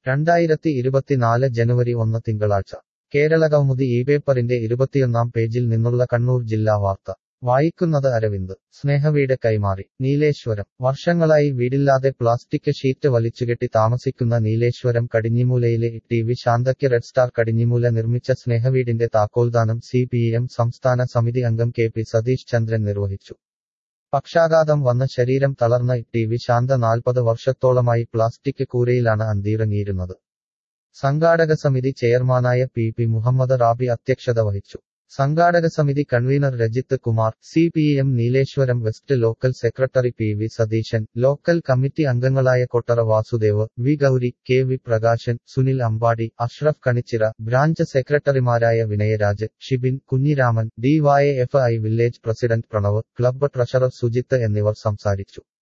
രണ്ടായിരത്തി ഇരുപത്തിനാല് ജനുവരി ഒന്ന് തിങ്കളാഴ്ച കേരളകൗമുദി ഈ പേപ്പറിന്റെ ഇരുപത്തിയൊന്നാം പേജിൽ നിന്നുള്ള കണ്ണൂർ ജില്ലാ വാർത്ത വായിക്കുന്നത് അരവിന്ദ് സ്നേഹവീട് കൈമാറി നീലേശ്വരം വർഷങ്ങളായി വീടില്ലാതെ പ്ലാസ്റ്റിക് ഷീറ്റ് വലിച്ചുകെട്ടി താമസിക്കുന്ന നീലേശ്വരം കടിഞ്ഞിമൂലയിലെ ടി വി ശാന്തയ്ക്ക് റെഡ് സ്റ്റാർ കടിഞ്ഞിമൂല നിർമ്മിച്ച സ്നേഹവീടിന്റെ താക്കോൽദാനം സി പി എം സംസ്ഥാന സമിതി അംഗം കെ പി സതീഷ് ചന്ദ്രൻ നിർവഹിച്ചു പക്ഷാഘാതം വന്ന ശരീരം തളർന്ന ടി വി ശാന്ത നാൽപ്പത് വർഷത്തോളമായി പ്ലാസ്റ്റിക് കൂരയിലാണ് അന്തിയിറങ്ങിയിരുന്നത് സംഘാടക സമിതി ചെയർമാനായ പി പി മുഹമ്മദ് റാബി അധ്യക്ഷത വഹിച്ചു സംഘാടക സമിതി convener Rajith Kumar C P M Nileshwaram west local secretary P V Satheesan local committee അംഗങ്ങളായ Kottara Vasudev V Gauri K V Prakashan Sunil Ambadi Ashraf Kanichira branch സെക്രട്ടറിമാരായ Vinayaraj Shibin Kunhiraman DYF I village president Pranav club treasurer Sujith എന്നിവർ സംസാരിച്ചു